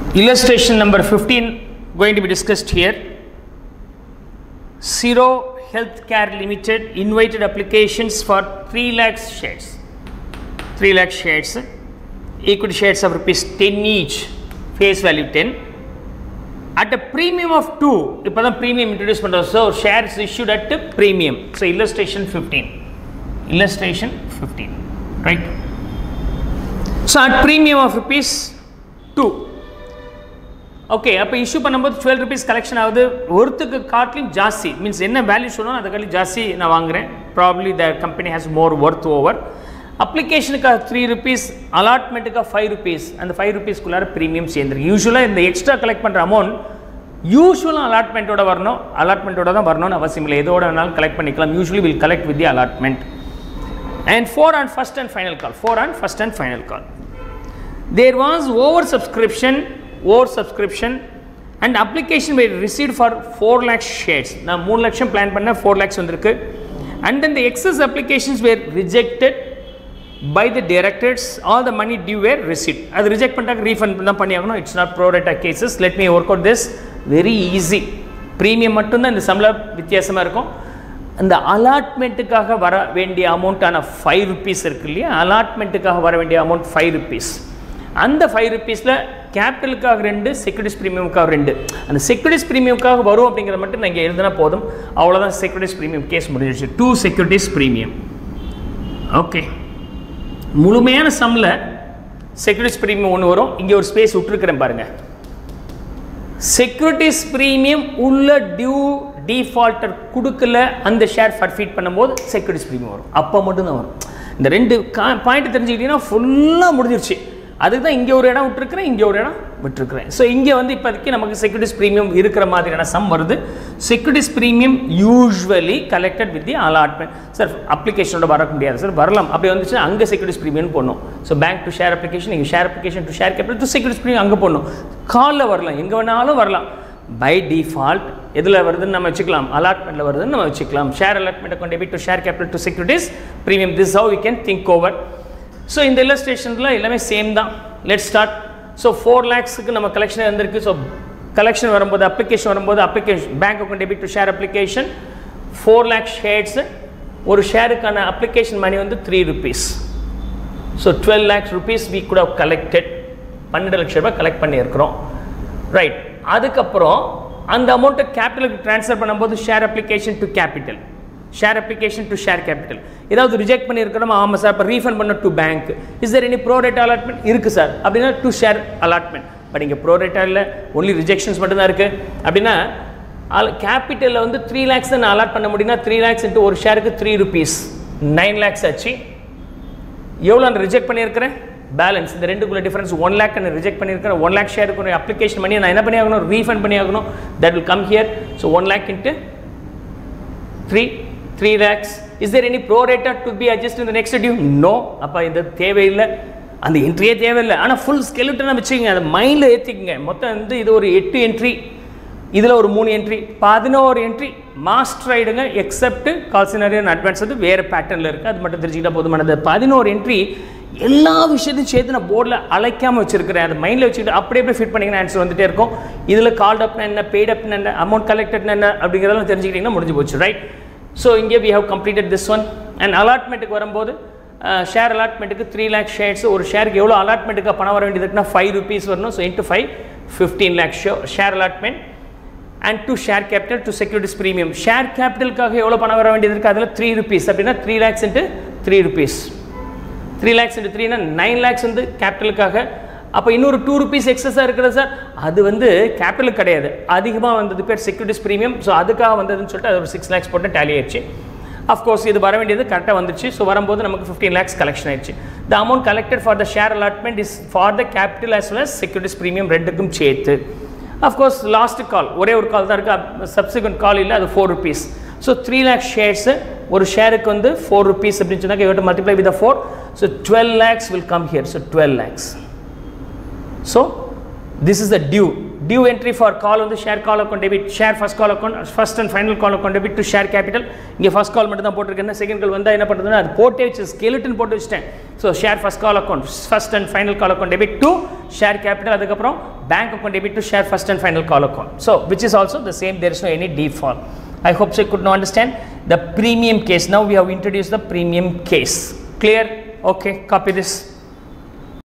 Illustration number 15 going to be discussed here. Zero Healthcare Limited invited applications for 3 lakhs shares. 3 lakh shares, equity shares of rupees 10 each, face value 10. At a premium of 2, இப்போ தான் premium introduce பண்ணுறோம் so shares issued at a premium. So illustration 15. Illustration 15. Right? So at premium of rupees 2. Okay அப்போ issue பண்ணும்போது twelve rupees collection ஆகுது ஒருத்துக்கு காட்டிலும் ஜாஸ்தி means என்ன வேல்யூ சொல்லணும் அதை காட்டி ஜாஸ்தி நான் வாங்குறேன் probably the company has more worth over அப்ளிகேஷனுக்காக த்ரீ ருபீஸ் அலாட்மெண்ட்டுக்காக ஃபைவ் ருபீஸ் அந்த ஃபைவ் ருபீஸ்க்குள்ளார ப்ரீமியம் சேர்ந்துருக்கு யூஸ்வலாக இந்த எக்ஸ்ட்ரா கலெக்ட் பண்ணுற அமௌண்ட் யூஸ்வலாக அலாட்மெண்ட்டோட வரணும் அலாட்மெண்ட்டோட தான் வரணும்னு அவசியம் இல்லை எதோட வேணாலும் கலெக்ட் பண்ணிக்கலாம் usually will collect with the allotment and four and first and final call four and first and final call there was over subscription over subscription and application we receive for four lakhs shares நான் மூணு லட்சம் plan பண்ணேன் four lakhs வந்திருக்கு and then the excess applications were rejected by the directors all the money due were received அது reject பண்ணிட்டாங்க refund தான் பண்ணி ஆகணும் it's not ப்ரோரேட்டா cases let me work out this very easy premium மட்டும்தான் இந்த சம்பளம் வித்தியாசமாக இருக்கும் அந்த அலாட்மெண்ட்டுக்காக வர வேண்டிய அமௌண்ட்டான ஃபைவ் ருபீஸ் இருக்கு இல்லையா அலாட்மெண்ட்டுக்காக வர வேண்டிய அமௌண்ட் ஃபைவ் ருபீஸ் அந்த ஃபைவ் ருபீஸில் கேபிட்டலுக்காக ரெண்டு செக்யூரிட்டிஸ் ப்ரீமியமுக்காக ரெண்டு அந்த செக்யூரிட்டிஸ் ப்ரீமியமுக்காக வரும் அப்படிங்கிறத மட்டும் நீங்கள் எழுதினா போதும் அவ்வளோதான் செக்யூரிட்டிஸ் ப்ரீமியம் கேஸ் முடிஞ்சிடுச்சு டூ செக்யூரிட்டிஸ் ப்ரீமியம் ஓகே முழுமையான சம்மில் செக்யூரிட்டிஸ் ப்ரீமியம் ஒன்று வரும் இங்கே ஒரு ஸ்பேஸ் விட்டுருக்கிறேன் பாருங்கள் செக்யூரிட்டிஸ் ப்ரீமியம் உள்ள டியூ டிஃபால்ட்டர் கொடுக்கல அந்த ஷேர் ஃபர்ஃபீட் பண்ணும்போது செக்யூரிட்டிஸ் ப்ரீமியம் வரும் அப்போ மட்டும்தான் வரும் இந்த ரெண்டு கா பாயிண்ட் தெரிஞ்சுக்கிட்டீங்கன்னா ஃபுல்லாக முடிஞ்சிருச்சு அதுக்கு தான் இங்கே ஒரு இடம் விட்டுருக்குறேன் இங்கே ஒரு இடம் விட்டுருக்குறேன் ஸோ இங்கே வந்து இப்போதைக்கு நமக்கு செக்யூரிட்டிஸ் ப்ரீமியம் இருக்கிற மாதிரியான சம் வருது securities premium usually collected with the allotment sir அப்ளிகேஷனோட வர முடியாது சார் வரலாம் அப்படி வந்துச்சு அங்கே செக்யூரிட்டிஸ் ப்ரீமியம் போடணும் so bank to share application நீங்கள் share application to share capital to securities premium அங்கே போடணும் காலில் வரலாம் எங்கே வேணாலும் வரலாம் பை டிஃபால்ட் எதில் வருதுன்னு நம்ம வச்சுக்கலாம் அலாட்மெண்ட்டில் வருதுன்னு நம்ம வச்சுக்கலாம் ஷேர் அலாட்மெண்ட்டை கொண்டு போய் to share capital to securities premium this how we can think over so இந்த இல்லஸ்ட்ரேஷனில் எல்லாமே சேம் தான் லெட் ஸ்டார்ட் ஸோ ஃபோர் லேக்ஸுக்கு நம்ம கலெக்ஷன் இருந்திருக்கு ஸோ கலெக்ஷன் வரும்போது அப்ளிகேஷன் வரும்போது application bank account debit to share application four lakh shares ஒரு ஷேருக்கான அப்ளிகேஷன் மணி வந்து three rupees so twelve lakhs rupees we could have collected பன்னெண்டு லட்ச ரூபாய் கலெக்ட் பண்ணியிருக்கிறோம் ரைட் அதுக்கப்புறம் அந்த அமௌண்ட்டை கேபிட்டலுக்கு ட்ரான்ஸ்ஃபர் பண்ணும்போது share application to capital share application to share capital ஏதாவது ரிஜெக்ட் பண்ணியிருக்கிறோம் ஆமாம் சார் இப்போ ரீஃபண்ட் பண்ண to bank is there any prorate allotment இருக்குது சார் அப்படின்னா டு ஷேர் அலாட்மெண்ட் பட் இங்கே ப்ரோரேட்டா இல்லை ஒன்லி ரிஜெக்ஷன்ஸ் மட்டும்தான் இருக்குது அப்படின்னா கேபிட்டலில் வந்து த்ரீ லேக்ஸ் நான் அலாட் பண்ண முடியும்னா த்ரீ லேக்ஸ் இன்ட்டு ஒரு ஷேருக்கு த்ரீ ருபீஸ் நைன் லேக்ஸ் ஆச்சு எவ்வளோ நான் ரிஜெக்ட் பண்ணியிருக்கிறேன் பேலன்ஸ் இந்த ரெண்டுக்குள்ள டிஃபரன்ஸ் ஒன் லேக் நான் ரிஜெக்ட் பண்ணியிருக்கிறேன் ஒன் லேக் ஷேருக்கு அப்ளிகேஷன் பண்ணி நான் என்ன பண்ணி ஆகணும் ரீஃபண்ட் பண்ணி ஆகணும் that will come here so one lakh into three three lakhs is there any pro rata to be adjust இந்த நெக்ஸ்ட் டியூ நோ அப்போ இந்த தேவையில்லை அந்த என்ட்ரியே தேவையில்லை ஆனால் ஃபுல் ஸ்கெலுட்டனை வச்சுக்கோங்க அதை மைண்டில் ஏற்றிக்கங்க மொத்தம் வந்து இது ஒரு எட்டு என்ட்ரி இதில் ஒரு மூணு என்ட்ரி பதினோரு என்ட்ரி மாஸ்டர் ஆகிடுங்க எக்ஸப்ட் கால்சினரி அண்ட் அட்வான்ஸ் வந்து வேறு பேட்டர்னில் இருக்குது அது மட்டும் தெரிஞ்சுக்கிட்டா போதுமானது பதினோரு என்ட்ரி எல்லா விஷயத்தையும் சேர்த்து நான் போர்டில் அழைக்காமல் வச்சிருக்கிறேன் அதை மைண்டில் வச்சுக்கிட்டு அப்படியே அப்படியே ஃபிட் பண்ணிங்கன்னா ஆன்சர் வந்துட்டே இருக்கும் இதில் கால்ட் அப்னா என்ன பெய்ட் அப்னா என்ன அமௌண்ட் கலெக்டட்னா என்ன அப்படிங்கிறதெல்லாம் தெரிஞ்சுக்கிட்டிங்கன்னா முடிஞ்சு போச்சு ரைட் ஸோ இங்கே we have completed this one and அலாட்மெண்ட்டுக்கு வரும்போது ஷேர் அலாட்மெண்ட்டுக்கு த்ரீ லேக் ஷேர்ஸ் ஒரு ஷேருக்கு எவ்வளோ அலாட்மெண்ட்டுக்கு பணம் வர வேண்டியது இருக்குன்னா ஃபைவ் ருபீஸ் வரணும் so into five fifteen lakh so share allotment and to share capital to securities premium share கேபிட்டலுக்காக எவ்வளோ பணம் வர வேண்டியது இருக்குது அதில் த்ரீ ருபீஸ் அப்படின்னா three lakhs into three rupees three lakhs into த்ரீனா நைன் லேக்ஸ் வந்து கேபிட்டலுக்காக அப்போ இன்னொரு டூ ருபீஸ் எக்ஸஸாக இருக்கிறது சார் அது வந்து கேபிட்டல் கிடையாது அதிகமாக வந்தது பேர் செக்யூரிட்டிஸ் ப்ரீமியம் ஸோ அதுக்காக வந்ததுன்னு சொல்லிட்டு அது ஒரு சிக்ஸ் லேக்ஸ் போட்டு டேலி ஆயிடுச்சு அஃப்கோர்ஸ் இது வர வேண்டியது கரெக்டாக வந்துச்சு ஸோ வரும்போது நமக்கு ஃபிஃப்டீன் லேக்ஸ் கலெக்ஷன் ஆயிடுச்சு the amount collected for the share allotment is for the capital as well securities premium ரெண்டுக்கும் சேர்த்து அஃப்கோர்ஸ் லாஸ்ட் கால் ஒரே ஒரு கால் தான் இருக்குது சப்சிக்வெண்ட் கால் இல்லை அது four rupees so three lakh shares ஒரு ஷேருக்கு வந்து ஃபோர் ருபீஸ் அப்படின்னு சொன்னாக்க you to multiply with four so twelve lakhs will come here so twelve lakhs so this is the due due entry for call வந்து share call account debit share first call account first and final call account debit to share capital இங்கே first call மட்டும் தான் போட்டிருக்கேன் second call வந்தால் என்ன பண்ணுறதுன்னா அது போட்டே வச்சு ஸ்கெலிட்டன் போட்டு வச்சிட்டேன் so share first call account first and final call account debit to share capital அதுக்கப்புறம் bank account debit to share first and final call account so which is also the same there is no any default I hope so you could now understand the premium case. Now we have introduced the premium case. Clear? Okay, copy this.